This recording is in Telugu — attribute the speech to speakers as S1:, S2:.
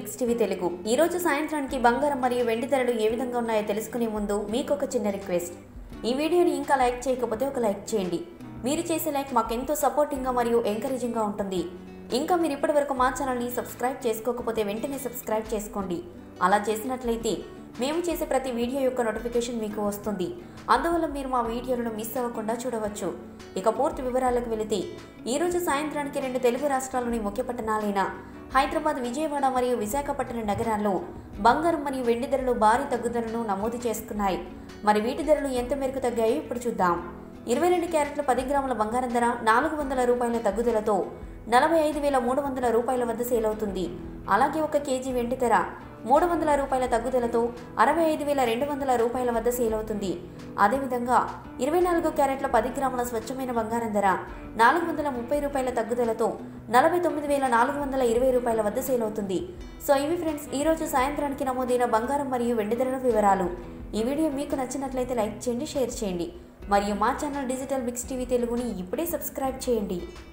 S1: బిగ్స్ టీవీ తెలుగు ఈ రోజు సాయంత్రానికి బంగారం మరియు వెండి ధరలు ఏ విధంగా ఉన్నాయో తెలుసుకునే ముందు మీకు ఒక చిన్న రిక్వెస్ట్ ఈ వీడియోని ఇంకా లైక్ చేయకపోతే ఒక లైక్ చేయండి మీరు చేసే లైక్ మాకెంతో సపోర్టింగ్గా మరియు ఎంకరేజింగ్గా ఉంటుంది ఇంకా మీరు ఇప్పటివరకు మా ఛానల్ని సబ్స్క్రైబ్ చేసుకోకపోతే వెంటనే సబ్స్క్రైబ్ చేసుకోండి అలా చేసినట్లయితే మేము చేసే ప్రతి వీడియో యొక్క నోటిఫికేషన్ మీకు వస్తుంది అందువల్ల మీరు మా వీడియోలను మిస్ అవ్వకుండా చూడవచ్చు ఇక పూర్తి వివరాలకు వెళితే ఈ రోజు సాయంత్రానికి రెండు తెలుగు రాష్ట్రాల్లోని ముఖ్య పట్టణాలైన హైదరాబాద్ విజయవాడ మరియు విశాఖపట్నం నగరాల్లో బంగారం మరియు వెండి ధరలు భారీ తగ్గుదలను నమోదు చేసుకున్నాయి మరి వీటి ధరలు ఎంత మేరకు తగ్గాయో ఇప్పుడు చూద్దాం ఇరవై రెండు క్యారెట్ల పది గ్రాముల బంగారం ధర నాలుగు వందల రూపాయల తగ్గుదలతో నలభై ఐదు వేల మూడు వందల రూపాయల వద్ద సేల్ అవుతుంది అలాగే ఒక కేజీ వెండి ధర మూడు వందల రూపాయల తగ్గుదలతో అరవై ఐదు వేల రెండు వందల రూపాయల వద్ద సేల్ అవుతుంది అదేవిధంగా ఇరవై నాలుగు క్యారెట్ల పది గ్రాముల స్వచ్ఛమైన బంగారం ధర నాలుగు వందల ముప్పై రూపాయల తగ్గుదలతో నలభై తొమ్మిది వేల నాలుగు వందల ఇరవై రూపాయల వద్ద సేల్ అవుతుంది సో ఇవి ఫ్రెండ్స్ ఈ రోజు సాయంత్రానికి నమోదైన బంగారం మరియు వెండి ధరల వివరాలు ఈ వీడియో మీకు నచ్చినట్లయితే లైక్ చేయండి షేర్ చేయండి మరియు మా ఛానల్ డిజిటల్ బిక్స్ టీవీ తెలుగుని ఇప్పుడే సబ్స్క్రైబ్ చేయండి